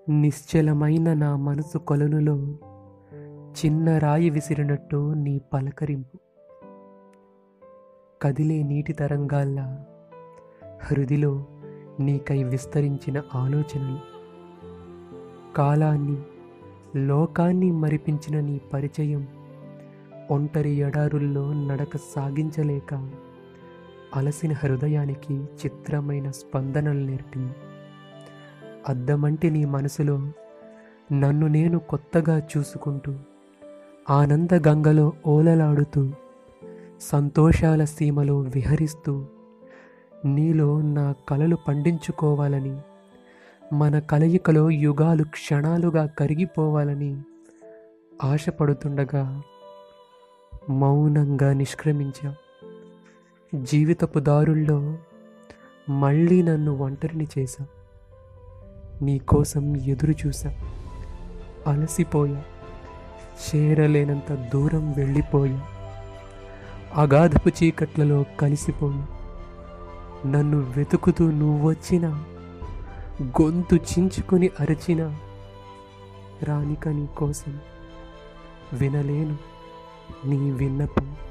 నిశ్చలమైన నా మనసు కొలనులో చిన్న రాయి విసిరినట్టు నీ పలకరింపు కదిలే నీటి తరంగాల్లా హృదిలో నీకై విస్తరించిన ఆలోచనలు కాలాన్ని లోకాన్ని మరిపించిన నీ పరిచయం ఒంటరి ఎడారుల్లో నడక సాగించలేక అలసిన హృదయానికి చిత్రమైన స్పందనలు నేర్పింది అద్దమంటి నీ మనసులో నన్ను నేను కొత్తగా చూసుకుంటూ ఆనంద గంగలో ఓలలాడుతూ సంతోషాల సీమలో విహరిస్తూ నీలో నా కలలు పండించుకోవాలని మన కలయికలో యుగాలు క్షణాలుగా కరిగిపోవాలని ఆశపడుతుండగా మౌనంగా నిష్క్రమించా జీవితపు దారుల్లో మళ్ళీ నన్ను ఒంటరిని చేశా నీ కోసం ఎదురు చూసా అలసిపోయా చేరలేనంత దూరం వెళ్ళిపోయా అగాధపు చీకట్లలో కలిసిపోయా నన్ను వెతుకుతూ నువ్వొచ్చినా గొంతు చించుకొని అరచిన రానిక నీ కోసం వినలేను నీ విన్నపం